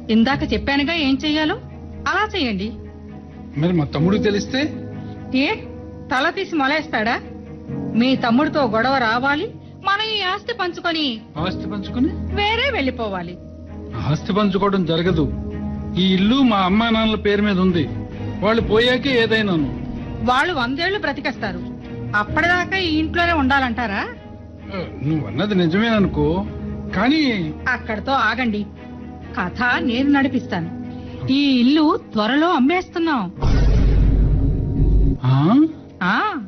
ఇందాక చెప్పానుగా ఏం చెయ్యాలో అలా చెయ్యండి మరి మా తమ్ముడికి తెలిస్తే ఏ తల తీసి మొలేస్తాడా మీ తమ్ముడితో గొడవ రావాలి మనం ఈ ఆస్తి పంచుకొని ఆస్తి పంచుకుని వేరే వెళ్ళిపోవాలి ఆస్తి పంచుకోవడం జరగదు ఈ ఇల్లు మా అమ్మా నాన్నల పేరు మీద ఉంది వాళ్ళు పోయాకే ఏదైనాను వాళ్ళు వందేళ్లు బ్రతికేస్తారు అప్పటిదాకా ఈ ఇంట్లోనే ఉండాలంటారా ఆ, నువ్వు అన్నది నిజమేననుకో కానీ అక్కడితో ఆగండి కథ నేను నడిపిస్తాను ఈ ఇల్లు త్వరలో అమ్మేస్తున్నాం ఆ? ఆ